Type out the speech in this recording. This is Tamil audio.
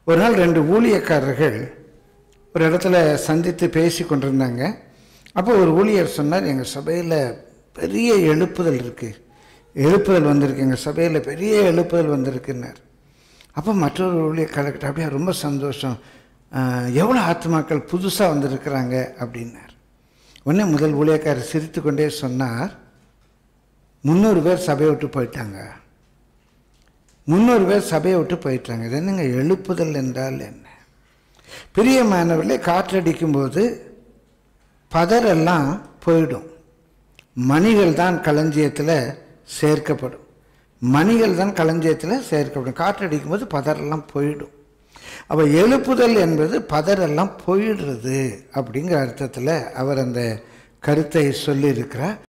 ஒரு நாள் ரெண்டு ஊழியக்காரர்கள் ஒரு இடத்துல சந்தித்து பேசி கொண்டிருந்தாங்க அப்போ ஒரு ஊழியர் சொன்னார் எங்கள் சபையில் பெரிய எழுப்புதல் இருக்குது எழுப்புதல் வந்திருக்கு எங்கள் சபையில் பெரிய எழுப்புதல் வந்திருக்குன்னார் அப்போ மற்றொரு ஊழியக்காரர்கிட்ட அப்படியே ரொம்ப சந்தோஷம் ஆஹ், எவ்வளோ ஆத்மாக்கள் புதுசாக வந்திருக்கிறாங்க அப்படின்னார் உடனே முதல் ஊழியக்காரர் சிரித்து கொண்டே சொன்னார் முந்நூறு பேர் சபையை விட்டு போயிட்டாங்க முந்நூறு பேர் சபையை விட்டு போயிட்டாங்க இது என்னங்க எழுப்புதல் என்றால் என்ன பிரியமானவர்களே காற்றடிக்கும்போது பதரெல்லாம் போயிடும் மணிகள் தான் களஞ்சியத்தில் சேர்க்கப்படும் மணிகள் தான் களஞ்சியத்தில் சேர்க்கப்படும் காற்றடிக்கும் போது பதரெல்லாம் போயிடும் அப்போ எழுப்புதல் என்பது பதரெல்லாம் போயிடுறது அப்படிங்கிற அர்த்தத்தில் அவர் அந்த கருத்தை சொல்லியிருக்கிறார்